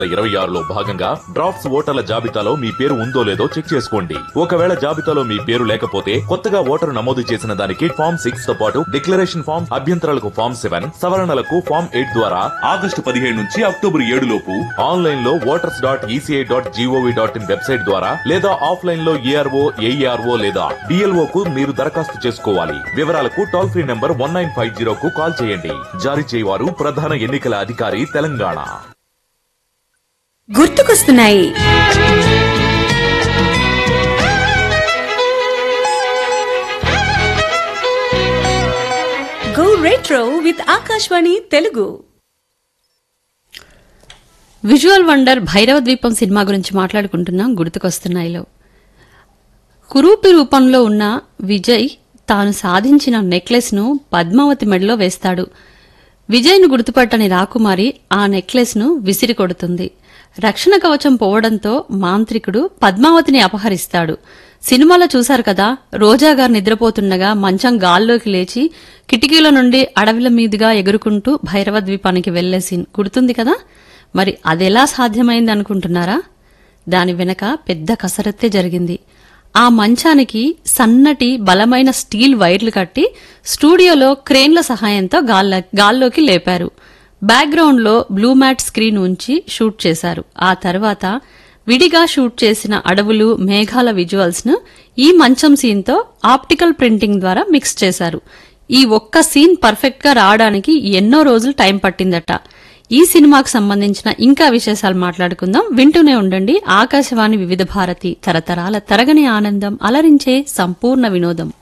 ఇరవై ఆరులో భాగంగా డ్రాఫ్ట్స్ ఓటర్ల జాబితాలో మీ పేరు ఉందో లేదో చెక్ చేసుకోండి ఒకవేళ జాబితాలో మీ పేరు లేకపోతే కొత్తగా ఓటరు నమోదు చేసిన దానికి ఫామ్ సిక్స్ తో పాటు డిక్లరేషన్ ఫామ్ అభ్యంతరాలకు ఫామ్ సెవెన్ సవరణలకు ఫామ్ ఎయిట్ ద్వారా ఆగస్టు పదిహేడు నుంచి అక్టోబర్ ఏడు లోపు ఆన్లైన్ లో voters dot ECI dot GOV dot in website ద్వారా లేదా ఆఫ్లైన్ లో ఏఆర్ఓ ఏఈఆర్ఓ లేదా డిఎల్ఓ కు మీరు దరఖాస్తు చేసుకోవాలి వివరాలకు toll free number one nine five zero కు కాల్ చేయండి జారీ చేయవారు ప్రధాన ఎన్నికల అధికారి తెలంగాణ గుర్తుకొస్తున్నాయి go retro with Akashvani Telugu visual wonder Bhairava Dweepam cinema గురించి మాట్లాడుకుంటున్నాం గుర్తుకొస్తున్నాయిలో కురూపి రూపంలో ఉన్న విజయ్ తాను సాధించిన నెక్లెస్ ను పద్మావతి మెడలో వేస్తాడు విజయ్ను గుర్తుపట్టని రాకుమారి ఆ నెక్లెస్ ను విసిరి కొడుతుంది రక్షణ కవచం పోవడంతో మాంత్రికుడు పద్మావతిని అపహరిస్తాడు సినిమాలో చూశారు కదా రోజా గారు నిద్రపోతుండగా మంచం గాల్లోకి లేచి కిటికీల నుండి అడవిల మీదుగా ఎగురుకుంటూ భైరవ ద్వీపానికి వెళ్లే సీన్ గుర్తుంది కదా మరి అదెలా సాధ్యమైంది అనుకుంటున్నారా దాని వెనక పెద్ద కసరత్తే జరిగింది ఆ మంచానికి సన్నటి బలమైన స్టీల్ వైర్లు కట్టి స్టూడియోలో క్రేన్ల సహాయంతో గాల్ల గాల్లోకి లేపారు బ్యాక్గ్రౌండ్లో బ్లూ మ్యాట్ స్క్రీన్ ఉంచి షూట్ చేశారు ఆ తర్వాత విడిగా షూట్ చేసిన అడవులు మేఘాల విజువల్స్ ను ఈ మంచం సీన్తో ఆప్టికల్ ప్రింటింగ్ ద్వారా మిక్స్ చేశారు ఈ ఒక్క సీన్ పర్ఫెక్ట్ గా రావడానికి ఎన్నో రోజులు టైం పట్టిందట ఈ సినిమాకు సంబంధించిన ఇంకా విశేషాలు మాట్లాడుకుందాం వింటూనే ఉండండి ఆకాశవాణి వివిధ భారతి తరతరాల తరగని ఆనందం అలరించే సంపూర్ణ వినోదం